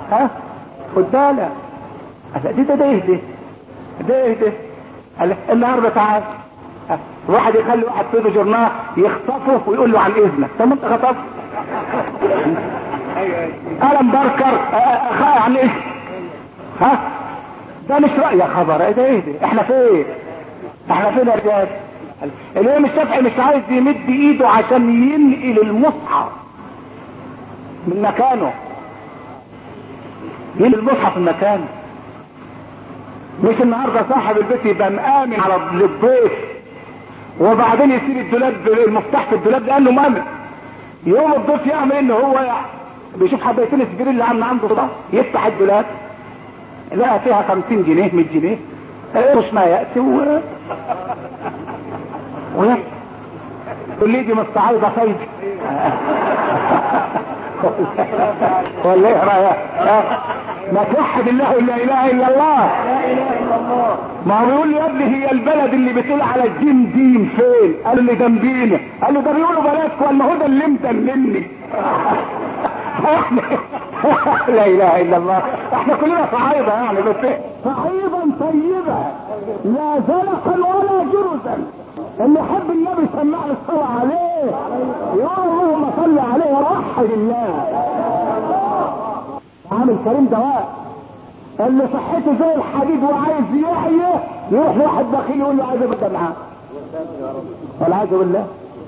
ها خد بالك قال دي ده ده ايه ده ده ايه ده قال النهارده تعال ها، واحد يخلي واحد في ايده جرناه يخطفه ويقول له عن اذنك طب ما انت خطفت قلم بركر آه، آه، خ- عن ايه ها ده مش رأي يا خبر ايه ده ايه ده احنا فين احنا فين يا رجال الامام الشافعي مش عايز يمد ايده عشان ينقل المصحف من مكانه ينقل المصحف من مكانه مش النهارده صاحب البيت يبقى مآمن على الضيف وبعدين يسيب الدولاب المفتاح في الدولاب ده قال له مامن يوم الضيف يعمل ان هو بيشوف حبايتين السجير اللي عم عنده ده يفتح الدولاب لقى فيها 50 جنيه 100 جنيه مش ما ياتي و ويأتي تقول لي دي مستعيضه فايده ولا ايه رايك ها؟ ما توحد الله لا اله الا الله ما هو بيقول لي يا ابني هي البلد اللي بتقول على الدين دين فين قال لي جنبينا قال له ده بيقولوا بلدكم ولا هو ده اللي مدللني احنا لا اله الا الله احنا كلنا صعايده يعني بس صعيدا طيبه لا زلقا ولا جرزا اللي يحب النبي سمعني الصلاة عليه يا اللهم صل عليه ووحد الله عامل كريم دواء اللي صحته زي الحديد وعايز يحيى يروح لواحد بخيل يقول له عايز ابدا معاه والعياذ بالله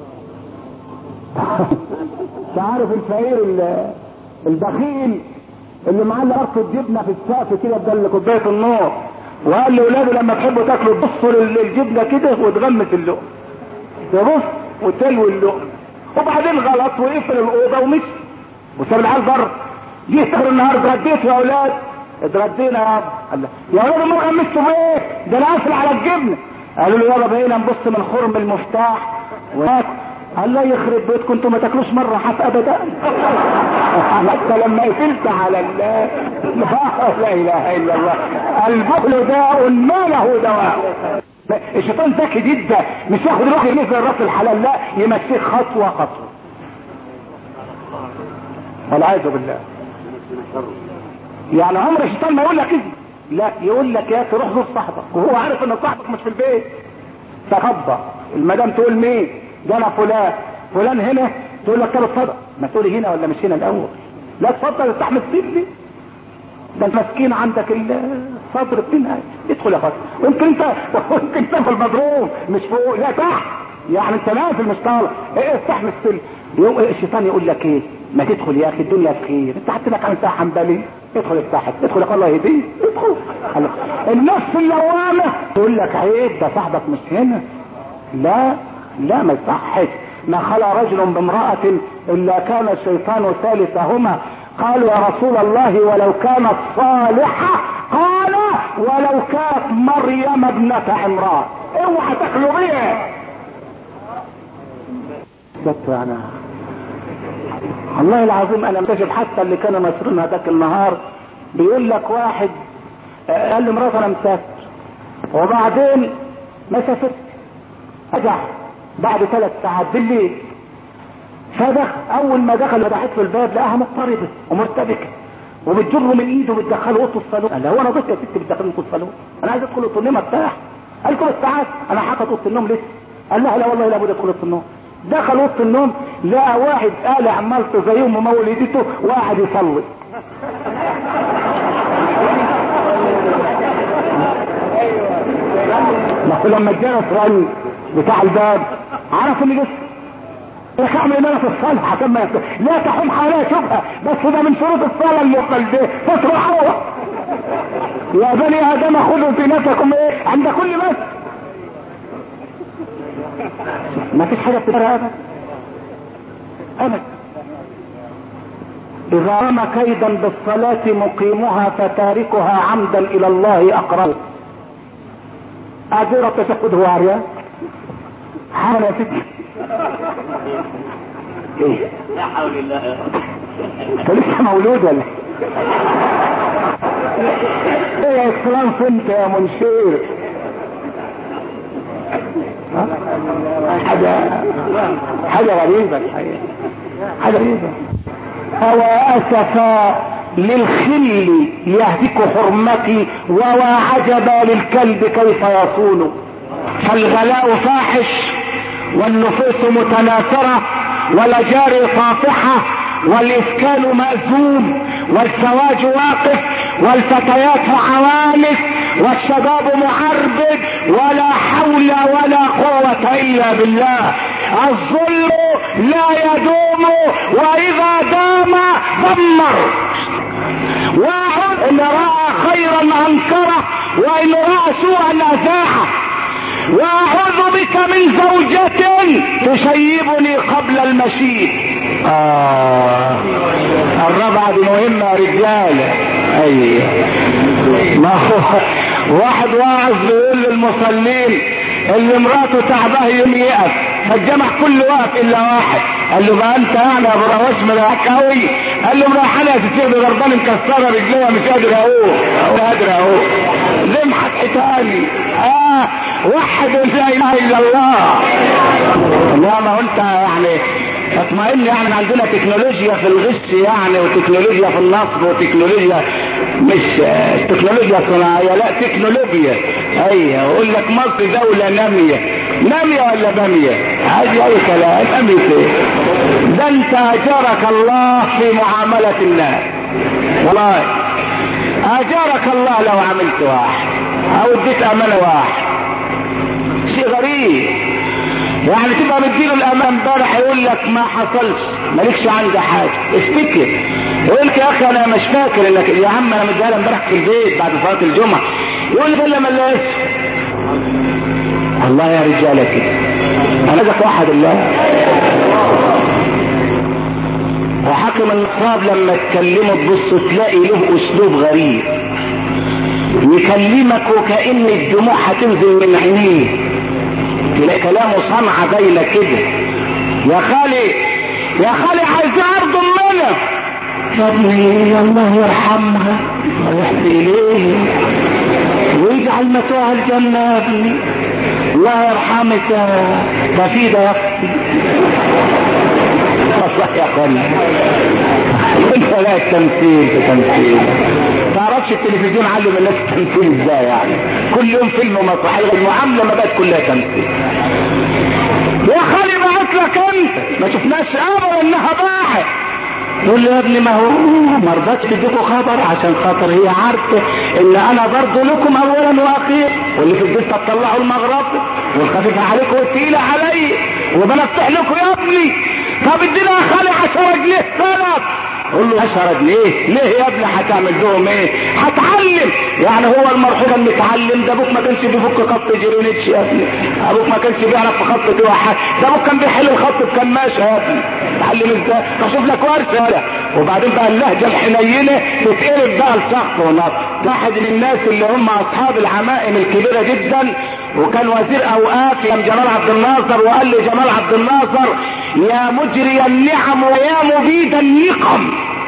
انت عارف الفقير ال- البخيل اللي معاه ربط الجبنه في السقف كده بدل كوبايه النور وقال لاولاده لما تحبوا تاكلوا تبصوا لل- للجبنه كده وتغمس اللقمه تبص وتلوي اللقمه وبعدين غلط وقفل الاوضه ومشي وساب العيال بره جه تاخر النهار اتغديت يا اولاد اتغدينا يا ابا قال له، يا اولاد ما غمستوا ايه ده انا قافل على الجبنه قالوا له يابا بقينا نبص من خرم المفتاح وناكل قال لا يخرب بيتكم انتوا ما تاكلوش مره حف ابدا حتى لما قفلت على الله لا اله الا الله البخل داء ما له دواء الشيطان ذكي جدا مش ياخد الواحد يمشي الراس الحلال لا يمشيه خطوه خطوه والعياذ بالله يعني عمر الشيطان ما يقول لك اذن لا يقول لك يا اخي روح زور صاحبك وهو عارف ان صاحبك مش في البيت تخبى المدام تقول مين ده انا فلان فلان هنا تقول لك طب اتفضل ما تقولي هنا ولا مش هنا الاول لا اتفضل استحمل سيبني ده انت مسكين عندك الصدر بتنهج ادخل يا فضل ويمكن انت ويمكن انت في المضروب مش فوق لا تحت يعني انت نازل مش طالع ايه استحمل السلم يوم إيه الشيطان يقول لك ايه ما تدخل يا اخي الدنيا بخير انت حتى لك عن ساعه حنبلي ادخل افتحك ادخل يا الله يهديك ادخل الله. النفس اللوامه تقول لك عيب ده صاحبك مش هنا لا لا ما يصحش ما خلا رجل بامرأة إلا كان الشيطان ثالثهما قالوا يا رسول الله ولو كانت صالحة قال ولو كانت مريم ابنة عمران اوعى تخلو بيها بس انا والله العظيم انا مكتشف حتى اللي كانوا ناصرين هذاك النهار بيقول لك واحد آه، قال لمراته انا مسافر وبعدين ما سافرت رجع بعد ثلاث ساعات بالليل فدخل اول ما دخل فتحت له الباب لقاها مضطربه ومرتبكه وبتجره من ايده وبتدخله اوضه الصالون قال لها هو انا ضيف يا ست بتدخلني اوضه الصالون انا عايز ادخل اوضه النوم ارتاح قال له ساعات انا حاطط اوضه النوم لسه قال لها لا والله لابد ادخل اوضه النوم دخل اوضه النوم لقى واحد قالع مالته زي ام مولدته وقاعد يصلي ما هو لما الجرس رن بتاع الباب عرف اللي لسه يا اعمل ايمانه في الصالح عشان ما يكتب. لا تحوم حواليها شبهه بس ده من شروط الصلاه اللي قلبه فتروحوا يا بني ادم خذوا زينتكم ايه عند كل بس ما فيش حاجه بتجرى ابدا ابدا اذا رمى كيدا بالصلاه مقيمها فتاركها عمدا الى الله اقرب اجر التشهد هو عريان حاول يا ستي ايه لا حول الله يا رب انت لسه مولود ولا ايه يا اسلام انت يا منشير ها؟ حاجة حاجة غريبة الحقيقة حاجة غريبة هو أسفا للخل يهتك حرمتي وعجبا للكلب كيف يصون فالغلاء فاحش والنفوس متناثرة والأجاري طافحة والإسكان مأزوم والزواج واقف والفتيات عوانس والشباب معربد ولا حول ولا قوة إلا بالله الظلم لا يدوم وإذا دام دمر واحد إن رأى خيرا أنكره وإن رأى سوءا أزاحه واعوذ بك من زوجة تشيبني قبل المشيب آه الرابعة دي مهمة يا رجالة ايوه ما هو واحد واعظ بيقول للمصلين اللي مراته تعباه يوم يقف فالجمع كله واقف الا واحد قال له بقى انت يعني يا ابو رواش ملاك قوي قال له مريحاني يا ستير دي ضرباني مكسره رجليها مش قادر اقوم مش قادر اقوم لمحت حيتاني اه وحد لا اله الا الله لا ما هو انت يعني اطمئن يعني عندنا تكنولوجيا في الغش يعني وتكنولوجيا في النصب وتكنولوجيا مش تكنولوجيا صناعية لا تكنولوجيا ايوه يقول لك مصر دولة نامية نامية ولا بامية هذه اي كلام نامية ايه ده انت اجرك الله في معاملة الناس والله اجرك الله لو عملت واحد او اديت امانة واحد شيء غريب يعني تبقى مديله الامان امبارح يقول لك ما حصلش مالكش عندي حاجه افتكر يقول لك يا اخي انا مش فاكر انك يا عم انا مديها امبارح في البيت بعد صلاه الجمعه يقول لي لما لا والله يا رجاله كده انا ذاك واحد الله وحكم النصاب لما تكلمه تبص تلاقي له اسلوب غريب يكلمك وكأن الدموع هتنزل من عينيه تلاقي كلامه صنعة باينة كده يا خالي يا خالي عايز ارض منه يا ابني الله يرحمها ويحسن اليه ويجعل مثواها الجنة يا ابني الله يرحمك يا تفيدة يا اختي والله يا اخوانا انت لا التمثيل في تمثيل تعرفش التلفزيون علم الناس التمثيل ازاي يعني كل يوم فيلم مسرحيه المعامله ما بقت كلها تمثيل يا خالي بعت لك انت ما شفناش ابدا انها باعت يقول له يا ابني ما هو ما رضتش تديكوا خبر عشان خاطر هي عارفه ان انا برضه لكم اولا واخيرا واللي في البيت تطلعوا المغرب والخفيفه عليكم والتقيله علي وبنفتح لكم يا ابني طب ادينا يا خالي 10 جنيه سند قول له 10 جنيه ليه يا ابني هتعمل لهم ايه هتعلم يعني هو المرحوم المتعلم ده ابوك ما كانش بيفك خط جرينتش يا ابني ابوك ما كانش بيعرف في خط كده واحد ده ابوك كان بيحل الخط بكماشه يا ابني تعلم ازاي اشوف لك ورشه ولا وبعدين بقى اللهجه الحنينه تتقلب بقى لسخط ونط واحد من الناس اللي هم اصحاب العمائم الكبيره جدا وكان وزير اوقاف يا جمال عبد الناصر وقال لي جمال عبد الناصر يا مجري النعم ويا مبيد النقم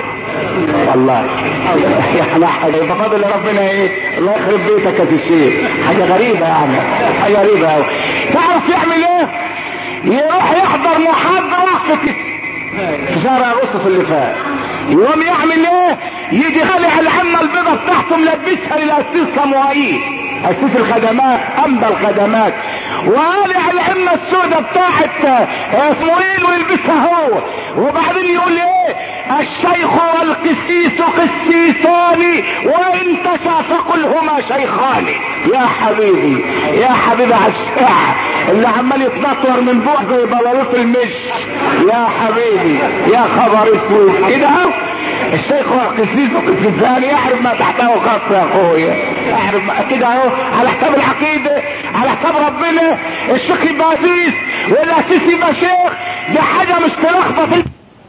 والله يا حاجة بفضل ربنا ايه الله يخرب بيتك يا الشيخ حاجة غريبة يعني حاجة غريبة قوي تعرف يعمل ايه يروح يحضر محاضرة في في شهر اغسطس اللي فات يقوم يعمل ايه يجي خلع العمة البيضة بتاعته ملبسها للاسيس كمواعيد اسيس الخدمات امضى الخدمات وقالع العمة السوداء بتاعت اسماعيل ويلبسها هو وبعدين يقول ايه الشيخ والقسيس قسيسان وان تشافقوا هما شيخان يا حبيبي يا حبيبي على الشاع اللي عمال يتنطور من بوح زي بلاروت المش يا حبيبي يا خبر اسود كده اهو الشيخ والقسيس والقسيسان يحرم ما تحته خط يا اخويا يحرم كده اهو على حساب العقيده على حساب ربنا الشيخ يبقى اسيس والاسيس يبقى شيخ دي حاجه مش تلخبط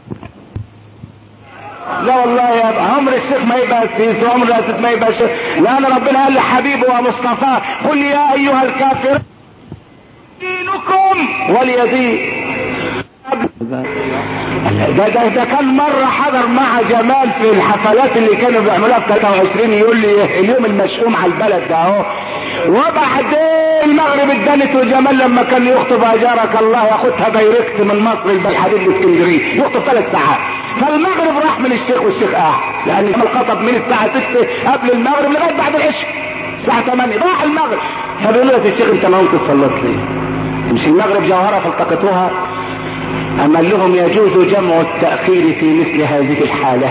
لا والله يا ابا عمر الشيخ ما يبقى اسيس وعمر الاسيس ما يبقى شيخ لان ربنا قال لحبيبه ومصطفاه قل يا ايها الكافر دينكم ولي دين ده, ده, ده كان مرة حضر مع جمال في الحفلات اللي كانوا بيعملوها في 23 يقول لي اليوم المشؤوم على البلد ده اهو وبعدين المغرب ادانت وجمال لما كان يخطب اجارك الله ياخدها دايركت من مصر البلحديد لاسكندريه يخطب ثلاث ساعات فالمغرب راح من الشيخ والشيخ قاعد لان الخطب من الساعه 6 قبل المغرب لغايه بعد العشاء الساعه 8 راح المغرب فبيقول له الشيخ انت ما قمت تصلت ليه؟ مش المغرب جوهره فالتقطوها أما لهم يجوز جمع التأخير في مثل هذه الحالة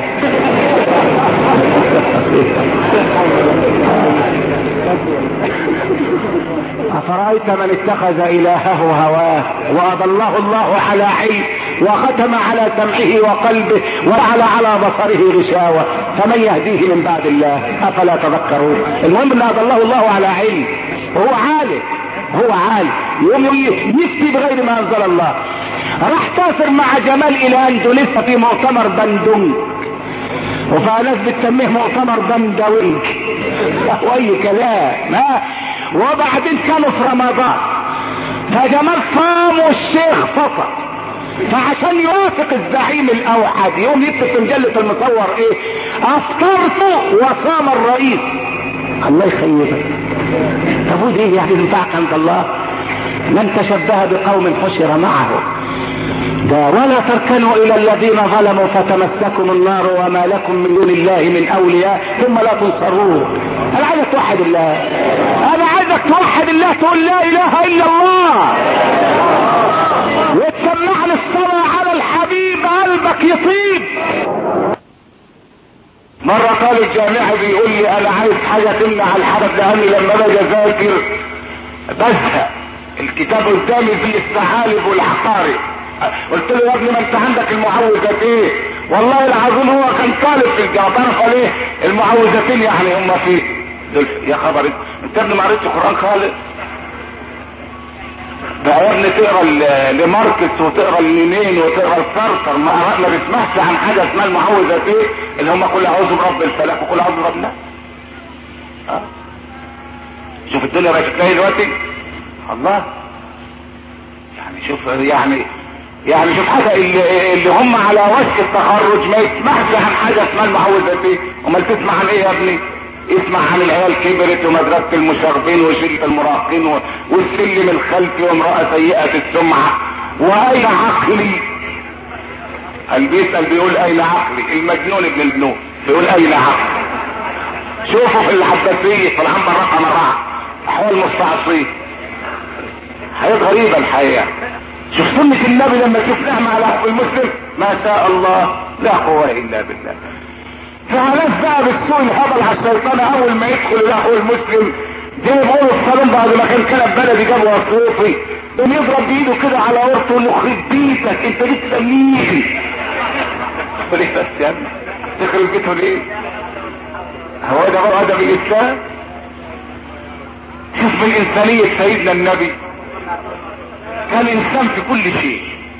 أفرأيت من اتخذ إلهه هواه وأضله الله على علم وختم على سمعه وقلبه وجعل على بصره غشاوة فمن يهديه من بعد الله أفلا تذكرون المهم أن أضله الله على علم هو عالم هو عالم يوم يفتي بغير ما أنزل الله راح سافر مع جمال إلى أندونيسيا في مؤتمر بندونج وفي ناس بتسميه مؤتمر بندوينج واي كلام ها وبعدين كانوا في رمضان فجمال صام والشيخ فطر فعشان يوافق الزعيم الاوحد يوم يكتب في مجلة المصور ايه افطرت وصام الرئيس الله يخيبك طب ودي ايه يعني ينفعك عند الله من تشبه بقوم حشر معه ده ولا تركنوا الى الذين ظلموا فتمسكم النار وما لكم من دون الله من اولياء ثم لا تنصرون انا عايزك توحد الله انا عايزك توحد الله تقول لا اله الا الله وتسمعني الصلاة على الحبيب قلبك يطيب مرة طالب جامعي بيقول لي انا عايز حاجة تمنع الحدث لاني لما باجي اذاكر بزهق الكتاب قدامي فيه الثعالب والعقارب قلت له يا ابني ما انت عندك المعوذتين والله العظيم هو كان طالب في الجامعه تعرف ليه المعوذتين يعني هم في دول يا خبر انت ابني ما قريتش القران خالص ده يا ابني تقرا لماركس وتقرا لمينين وتقرا الصرصر ما ما بتسمعش عن حاجه اسمها المعوذتين اللي هم كل اعوذ برب الفلك وكل اعوذ برب الناس اه شوف الدنيا بقت تلاقي دلوقتي الله يعني شوف يعني يعني شوف حاجه اللي, اللي هم على وشك التخرج ما يسمعش عن حاجه اسمها المعوذتين امال تسمع عن ايه يا ابني اسمع عن العيال كبرت ومدرسة المشاغبين وشلة المراهقين والسلم الخلفي وامرأة سيئة السمعة واين عقلي اللي بيسأل بيقول اين عقلي المجنون ابن الجنون بيقول اين عقلي شوفوا في العباسية في العنبر رقم اربعة احوال مستعصيه حاجات غريبة الحقيقة شوف سنة النبي لما شوف نعمة على حق المسلم ما شاء الله لا قوة الا بالله فعلاش بقى بالسوء الهبل على الشيطان اول ما يدخل الاخو المسلم زي ما بيقولوا الصالون بعد ما كان كلب بلدي جابه صوفي قام يضرب بايده كده على ورطه يخرب بيتك انت ليه تسميني ليه بس يا ابني تخرب بيته ليه هو ده بقى ادب الاسلام شوف من انسانية سيدنا النبي كان انسان في كل شيء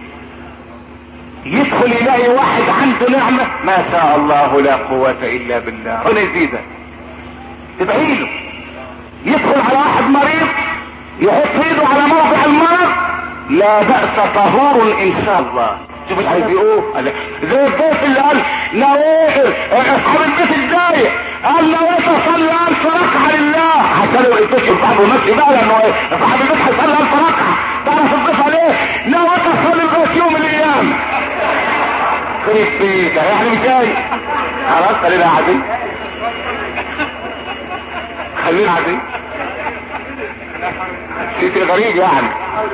يدخل يلاقي واحد عنده نعمة ما شاء الله لا قوة الا بالله هنا يزيدك تدعي له يدخل على واحد مريض يحط ايده على موضع المرض لا بأس طهور ان شاء الله شوف اللي عايز يقول زي الضيف اللي قال نويت اصحاب البيت الضايق قال نويت اصلي الف ركعه لله عشان يتصل صاحبه نفسي بقى لانه صاحب البيت هيصلي الف ركعه تعرف الضيف عليه نويت اصلي لغايه يوم من الايام خريف بيتك يعني مش جاي خلاص خلينا قاعدين خلينا قاعدين شيء غريب يعني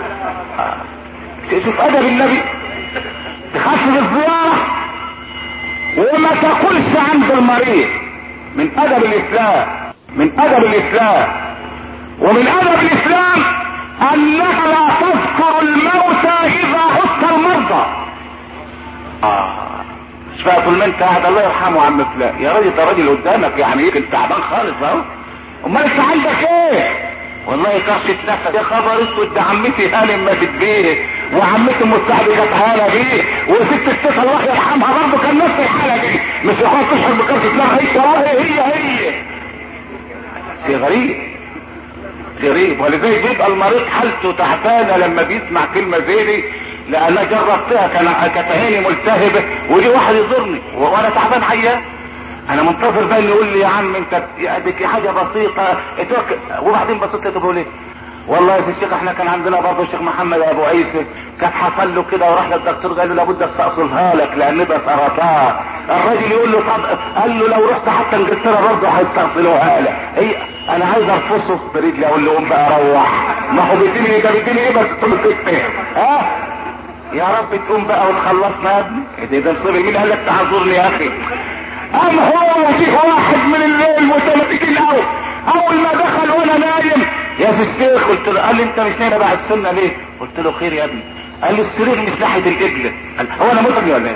شوف ادب النبي تخفف الزيارة وما تقولش عند المريض من ادب الاسلام من ادب الاسلام ومن ادب الاسلام انك لا تذكر الموتى اذا عدت المرضى اه مش بقى طول ما انت قاعد الله يرحمه عم فلان يا راجل ده راجل قدامك يعني يمكن تعبان خالص اهو امال انت عندك ايه والله كرشة نفس يا خبر اسود ده عمتي هانم ماتت بيه وعمتي المستعد كانت هانه بيه وست الست الله يرحمها برضه كان نفس الحاله دي مش يخاف تشعر بكرشة نفس هي هي هي شيء غريب غريب ولذلك بيبقى المريض حالته تعبانه لما بيسمع كلمه زي دي لان جربتها كان كانت عيني ملتهبه ودي واحد يزورني وانا تعبان عيان انا منتظر بقى اللي يقول لي يا عم انت اديك حاجه بسيطه اتوك وبعدين بسيطه تقول ايه والله يا الشيخ احنا كان عندنا برضه الشيخ محمد ابو عيسى كان حصل له كده وراح للدكتور قال له لابد استأصلها لك لان ده سرطان الراجل يقول له طب قال له لو رحت حتى انجلترا برضه هيستأصلوها لك ايه انا عايز ارفصه برجلي اقول له قوم بقى روح ما هو بيديني ده بيديني ايه بس تقول ست ها يا رب تقوم بقى وتخلصنا يا ابني ايه ده مصيبه مين قال لك تعذرني يا اخي ام هو وجيه واحد من الليل متمسكين قوي اول ما دخل وانا نايم يا في الشيخ قلت له قال لي انت مش نايم بعد السنه ليه قلت له خير يا ابني قال لي السرير مش ناحيه القبله قال هو انا مطرني ولا ايه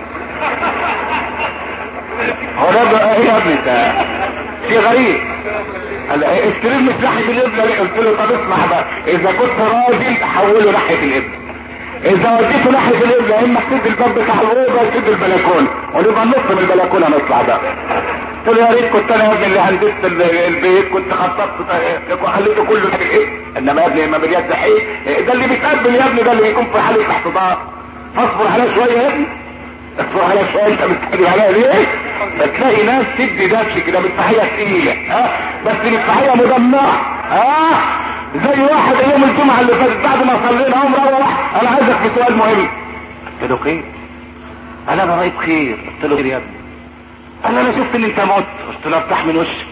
هو ده بقى ايه يا ابني ده شيء غريب قال السرير مش ناحيه القبله ليه قلت له طب اسمع بقى اذا كنت راجل حوله ناحيه القبله اذا وديته ناحيه القبله اما تسد الباب بتاع الاوضه تسد البلكونه ونبقى نص من البلكونه نطلع بقى قلت له يا ريت كنت انا يا ابني اللي هندست البيت كنت خططت خليته كله في ايه انما يا ابني ما باليد ايه ده اللي بيتقبل يا ابني ده اللي بيكون في حاله احتضار فاصبر عليا شويه يا ابني اصبر عليا شويه انت مستعجل عليا ليه؟ بتلاقي ناس تدي دبش كده مدفعيه تقيله ها بس مدفعيه مدمعه ها زي واحد يوم الجمعه اللي فاتت بعد ما صلينا عمره روح انا عايزك في سؤال مهم قلت له خير انا انا رايت خير قلت له خير يا ابني قال انا شفت ان انت مت قلت له افتح من وشك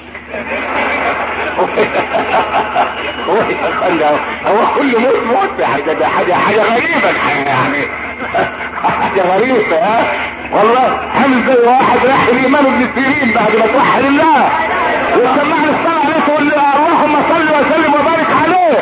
هو هو كل موت موت حاجه ده حاجه حاجه غريبه الحقيقه يعني حاجه غريبه ها والله عامل زي واحد راح الامام ابن سيرين بعد ما توحد الله وسمعني الصلاه عليه تقول له اللهم صل وسلم وبارك عليه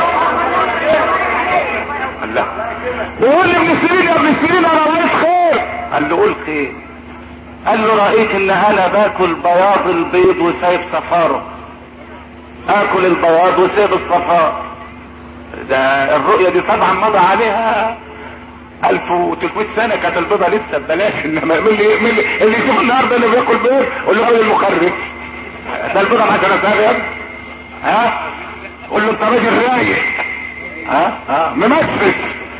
الله بيقول لي ابن سيرين يا ابن سيرين انا رايت خير قال له قول خير قال له رأيت ان انا باكل بياض البيض وسايب صفاره اكل البياض وسايب الصفار ده الرؤية دي طبعا مضى عليها 1300 سنة كانت البيضة لسه ببلاش انما من اللي من اللي يشوف النهارده اللي بياكل بيض قول له راجل مخرب ده البيضة ب 10000 يا ابني ها قول له انت راجل رايق ها ها ممثل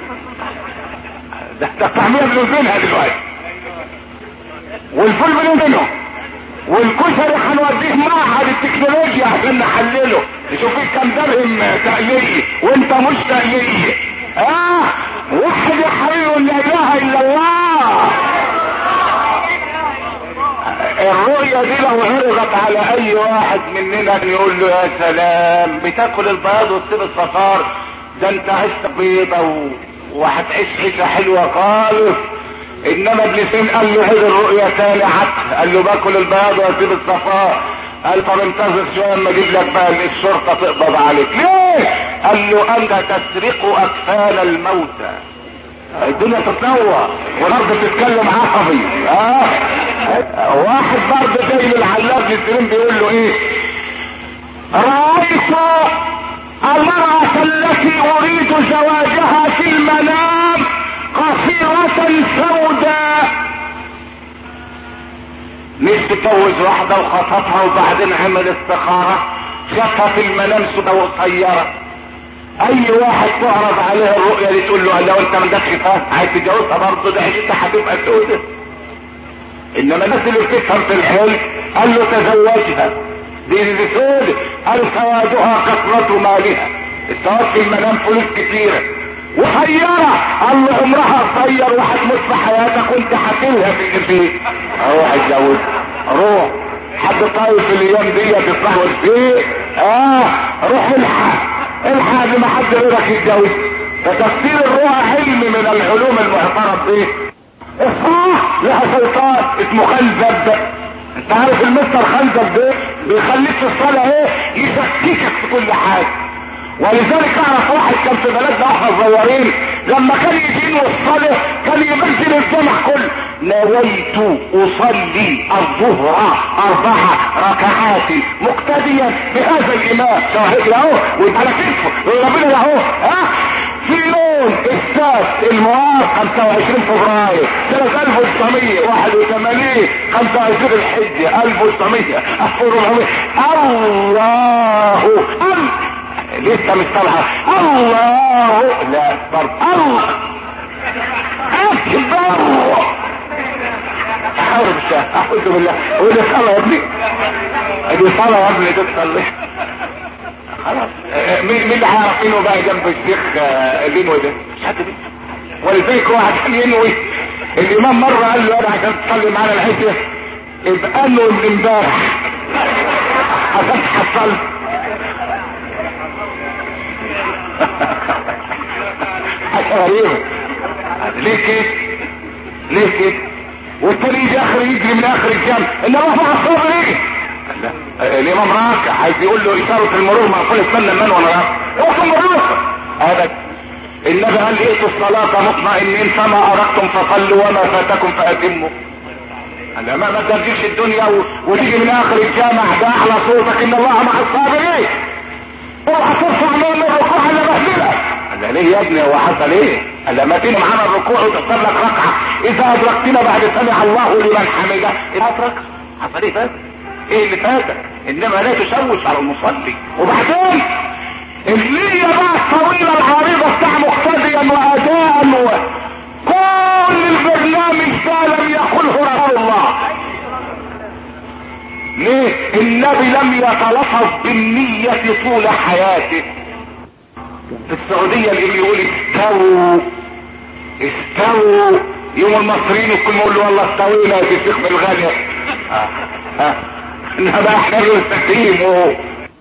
ده ده الطعمية بنوزنها دلوقتي والفول بنوزنه والكشري هنوديه معهد التكنولوجيا عشان نحلله نشوف فيه كام درهم تقليدي وانت مش تقليدي اه وحد يا حبيبي لا اله الا الله الرؤية دي لو عرضت على اي واحد مننا يقول له يا سلام بتاكل البياض وتسيب الصفار ده انت عشت بيضة و... وهتعيش عيشة حلوة خالص انما ابن سين قال له هذه الرؤيا تاني عك قال له باكل البياض واسيب الصفار قال طب انتظر شويه اما اجيب لك بقى الشرطه تقبض عليك ليه؟ قال له انت تسرق اكفان الموتى الدنيا تتنوع والارض بتتكلم عصبي اه واحد برضه جاي للعلاق للسليم بيقول له ايه رايت المرأة التي اريد زواجها في المنام قصيرة سوداء مش تتجوز واحدة وخطبها وبعدين عمل استخارة شافها في المنام سوداء وقصيرة اي واحد تعرض عليه الرؤية دي تقول له لو انت ما عندكش فهم عايز تتجوزها برضه ده عيشتها هتبقى سوداء انما الناس اللي بتفهم في الحلم قال له تزوجها دي دي سوداء قال سوادها كثرة مالها السواد في المنام فلوس كتيرة وخيرة قال له عمرها قصير وهتموت في حياتك وانت حاكلها في البيت اروح اتجوز روح حد طايف في الايام دي تطلعوا الفيق اه روح الحق الحق قبل ما حد غيرك يتجوز فتفسير الرؤى علم من العلوم المعترف به الصح لها شيطان اسمه خنزب انت عارف المستر خنزب ده بيخليك في الصلاة ايه يشككك في كل حاجة ولذلك اعرف واحد كان في بلدنا احنا صغيرين لما كان يجي الصلاة كان يبذل الجمع كله نويت اصلي الظهر اربع ركعات مقتديا بهذا الامام شاهد له ويبقى على كتفه ربنا له ها في يوم السبت الموافق 25 فبراير سنة 1981 25 الحجة 1900 1400 الله الله لسه مش طالعه الله لا برضه الله اكبر اعوذ اعوذ بالله ودي صلاه يا ابني دي صلاه يا ابني دي تصلي خلاص مين اللي عارفينه بقى جنب الشيخ الينوي ده مش حد بيه ولذلك واحد كان ينوي الامام مره قال له انا عشان تصلي معانا العشاء يبقى له من امبارح عشان تحصل حاجه غريبه ليه كده ليه كده والتاني يجي اخر يجري من اخر الجنب انما هو الصبر ايه لا الامام راكع عايز يقول له اشاره المرور ما كل استنى من وانا راكع هو المرور ابدا النبي قال ائتوا الصلاه مطمئنين فما اردتم فصلوا وما فاتكم فاتموا انا ما ما ترجيش الدنيا و... وتيجي من اخر الجامع ده على صوتك ان الله مع الصابرين اوعى ترفع من الركوع على بهدلك قال ليه يا ابني هو حصل ايه؟ قال ما تيجي معانا الركوع وتصلي لك ركعه اذا ادركتنا بعد سمع الله لمن حمده اذا ادرك حصل ايه فاتك؟ ايه اللي فاتك؟ انما لا تشوش على المصلي وبعدين اللي بقى الطويله العريضه بتاع مقتديا واداء و... كل البرنامج ده لم يقله رسول الله ليه النبي لم يتلفظ بالنية طول حياته في السعودية اللي يقول استووا استووا يوم المصريين الكل يقول له والله استوينا يا شيخ بالغالية اه اه انما احنا نستقيم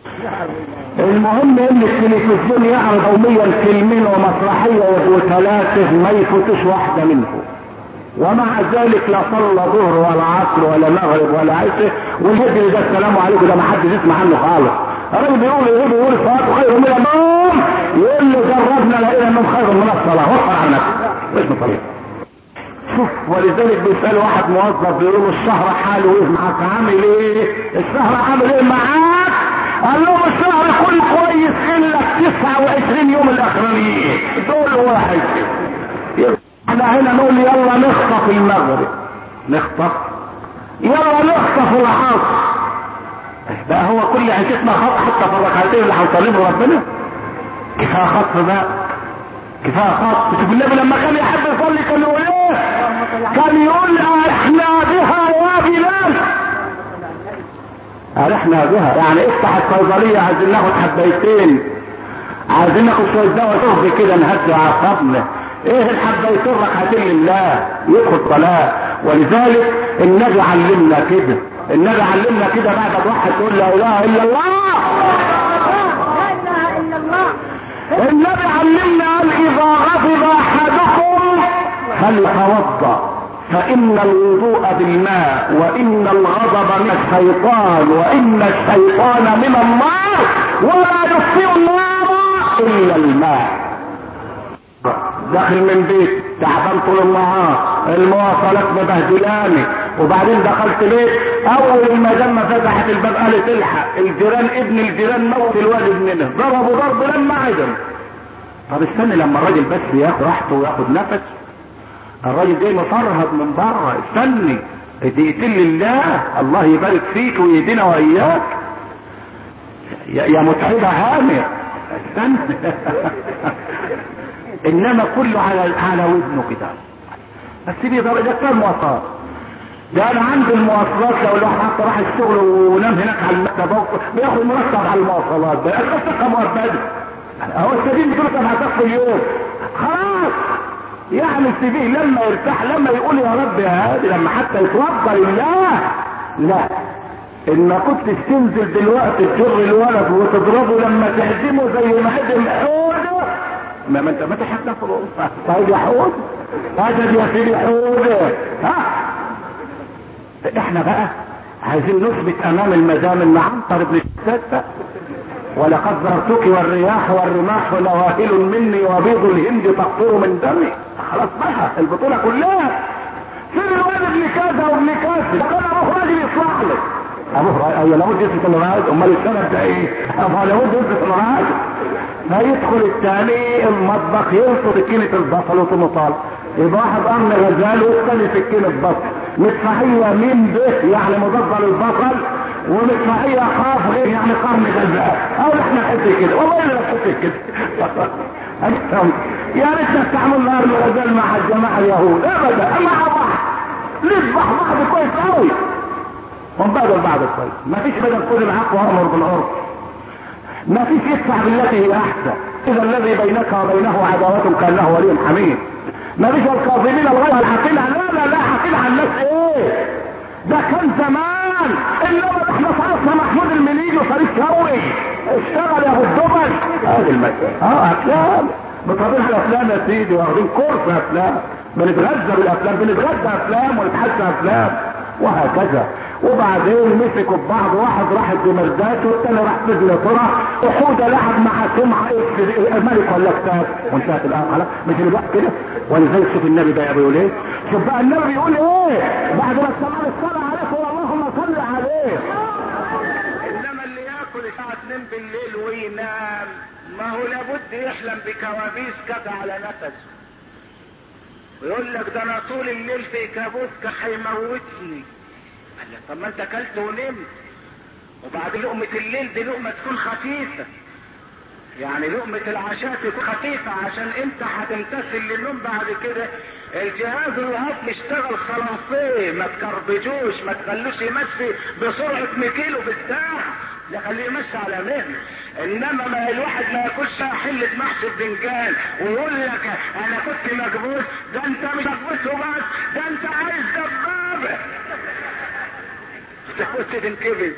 المهم ان التلفزيون يعرض يوميا فيلمين ومسرحيه وثلاثه ما يفوتش واحده منهم ومع ذلك لا صلى ظهر ولا عصر ولا مغرب ولا عشاء والهجر ده السلام عليكم ده ما حدش يسمع عنه خالص الراجل بيقول ايه بيقول الصلاه خير من النوم يقول له جربنا لقينا النوم خير من الصلاه وفر على نفسك مش بطريقه شوف ولذلك بيسأل واحد موظف بيقول له الشهر حاله ايه معاك عامل ايه الشهر عامل ايه معاك قال لهم الشهر كله كويس الا 29 يوم الاخرانيين دول واحد احنا هنا نقول يلا نخطف المغرب نخطف يلا نخطف العصر بقى هو كل عيشتنا خط حتى في الركعتين اللي هنصليهم ربنا كفايه خط بقى كفايه خط شوف النبي لما كان يحب يصلي كان يقول ايه كان يقول احنا بها يا بلال ارحنا بها يعني افتح الصيدلية عايزين ناخد حبيتين عايزين ناخد شوية دواء تهدي كده نهدي اعصابنا ايه الحبيتين ركعتين لله يدخل صلاة ولذلك النبي علمنا كده النبي علمنا كده بعد ما واحد تقول لا اله الا الله النبي علمنا قال اذا غضب احدكم فليتوضا فإن الوضوء بالماء وإن الغضب من الشيطان وإن الشيطان من النار ولا يطفئ النار إلا الماء داخل من بيت تعبان طول النهار المواصلات مبهدلاني وبعدين دخلت بيت اول ما جنة فتحت الباب قالت الحق الجيران ابن الجيران موت الواد ابننا ضربوا ضرب لما عدم طب استنى لما الراجل بس ياخد راحته وياخد نفس الراجل جاي مفرهد من بره استني دقيقتين لله الله يبارك فيك ويهدينا واياك يا, يا متعبة هامر استنى انما كله على على ودنه كده بس دي ده كان مواصلات ده انا عندي المواصلات لو الواحد حتى راح الشغل ونام هناك على المكتب بياخد مرتب على المواصلات ده القصه مؤبده هو السبيل بتقول طب هتاخد اليوم خلاص يعني السبيل لما يرتاح لما يقول يا رب يا هادي لما حتى يتوضى لله لا ان كنت تنزل دلوقتي تجر الولد وتضربه لما تهزمه زي ما هدم حوده ما ما انت ما تحب تفرق طيب يا حود هذا يا سيدي حود ها احنا بقى عايزين نثبت امام المدام ان عنتر بن الشداد ولقد زرتك والرياح والرماح نواهل مني وبيض الهند تقطر من دمي خلاص بقى البطولة كلها فين الواد ابن كذا وابن كذا كان ابوه راجل يصلح لك ابوه ايوه لابد يثبت انه راجل امال السنه ده ايه؟ ابوه لابد يثبت انه راجل فيدخل الثاني المطبخ يلقط سكينة البصل وطماطم يبقى واحد قرن غزال والثاني سكينة بصل مدفعية مين به يعني مضاد للبصل ومدفعية خاف غير يعني قرن غزال او احنا نحس كده والله انا نحس كده يا ريت نستعمل قرن غزال مع الجماعة اليهود ابدا مع بعض نذبح بعض كويس قوي ونبادل بعض كويس ما فيش بدل كل العفو وامر بالعرف ما فيش يدفع بالتي هي احسن اذا الذي بينك وبينه عداوة كانه ولي حميد ما فيش الكاظمين الغيظ الحقيل لا لا لا حقيل عن الناس ايه ده كان زمان انما احنا في عصر محمود المليجي وفريد شوقي اشتغل يا ابو الدبل هذه المسألة اه افلام بطبيعة الافلام يا سيدي واخدين كورس افلام بنتغذى بالافلام بنتغذى افلام ونتحدى افلام وهكذا وبعدين مسكوا ببعض واحد راح الدمردات والتاني راح في انجلترا وحوده لعب مع سمعه إيه ملك ولا كتاب وانتهت الان خلاص مش اللي بقى كده ولذلك شوف النبي بقى بيقول ايه شوف بقى النبي بيقول ايه بعد ما السماء الصلاه عليك اللهم صل عليه انما اللي ياكل الساعه 2 بالليل وينام ما هو لابد يحلم بكوابيس كده على نفسه ويقول لك ده انا طول الليل في كابوس هيموتني قال لك طب ما انت اكلت ونمت وبعدين لقمة الليل دي لقمة تكون خفيفة يعني لقمة العشاء تكون خفيفة عشان انت هتمتثل للنوم بعد كده الجهاز الهضمي يشتغل خلاصيه ما تكربجوش ما تخلوش يمشي بسرعة 2 كيلو في الساعة لا خليه يمشي على مهل انما ما الواحد ما ياكلش حلة محشي بتنجان ويقول لك انا كنت مكبوس ده انت مش مكبوس وبس ده انت عايز دبابة ده كنت تنكبس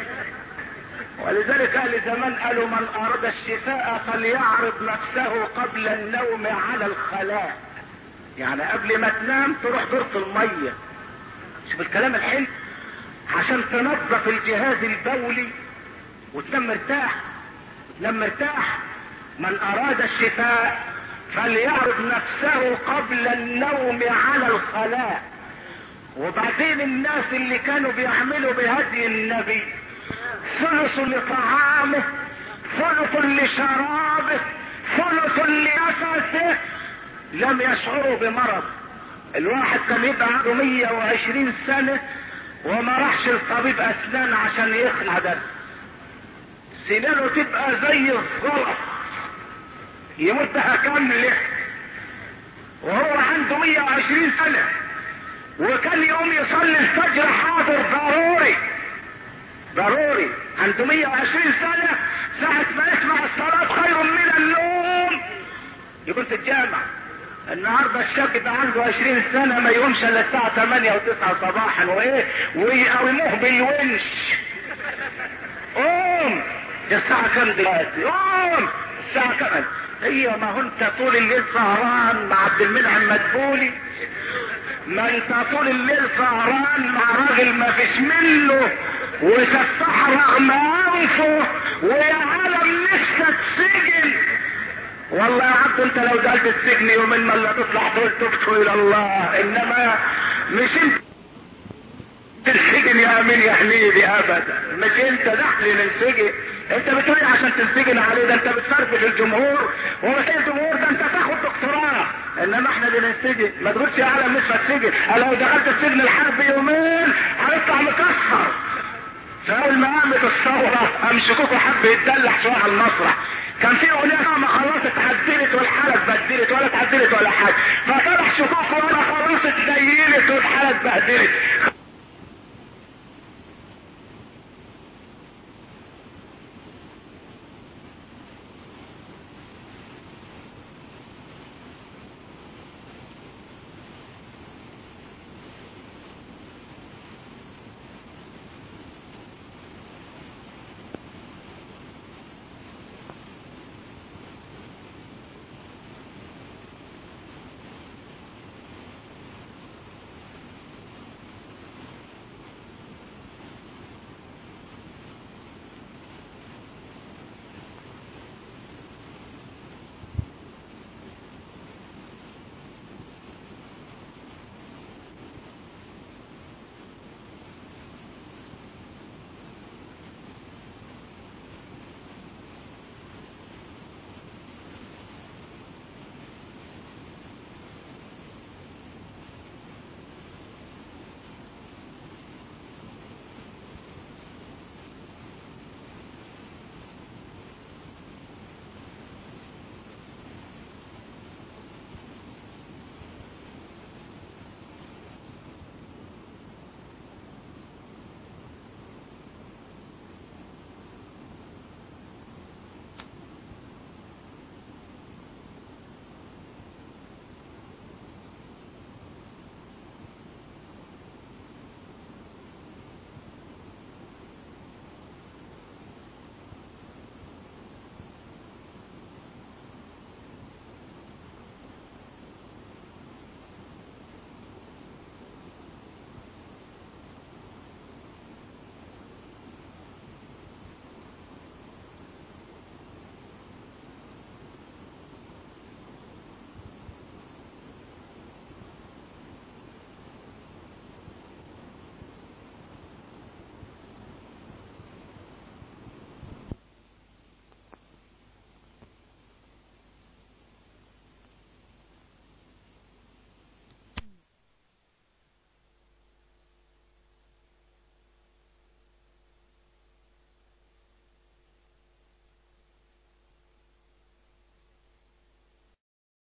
ولذلك اهل زمان قالوا من اراد الشفاء فليعرض نفسه قبل النوم على الخلاء يعني قبل ما تنام تروح دورة المية شوف الكلام الحلو عشان تنظف الجهاز البولي وتنام مرتاح وتنام مرتاح من اراد الشفاء فليعرض نفسه قبل النوم على الخلاء وبعدين الناس اللي كانوا بيعملوا بهدي النبي ثلث لطعامه ثلث لشرابه ثلث لنفسه لم يشعروا بمرض الواحد كان يبقى عنده 120 سنة وما راحش لطبيب اسنان عشان يخلع ده سنانه تبقى زي الزلط يمدها كاملة وهو عنده 120 سنة وكان يقوم يصلي الفجر حاضر ضروري ضروري عنده 120 سنة ساعة ما يسمع الصلاة خير من النوم يكون في الجامع النهارده الشاب يبقى عنده 20 سنة ما يقومش الا الساعة 8 و 9 صباحا وايه ويقوموه بالونش قوم الساعة كام دلوقتي؟ قوم الساعة كام؟ هي ما هو انت طول الليل سهران مع عبد المنعم مدبولي ما انت طول الليل سهران مع راجل ما فيش منه وتفتح رغم انفه ويا عالم نفسك سجن والله يا عبد انت لو دخلت السجن يومين ما لا تطلع تقول تبت الى الله انما مش انت تنسجن يا امين يا حبيبي ابدا مش انت داخل ننسجن انت بتقول عشان تنسجن عليه ده انت بتصرف الجمهور ومش الجمهور ده انت تاخد دكتوراه انما احنا اللي ننسجن ما تقولش يا عالم مش هتسجن لو دخلت السجن الحرب يومين هنطلع مكسر فاول ما قامت الثوره امسكوك وحب يتدلع شويه على المسرح كان في اغنيه ما خلاص اتعدلت والحاله اتبدلت ولا اتعدلت ولا حاجه فطلع شكوك ولا خلاص اتدينت والحاله اتبهدلت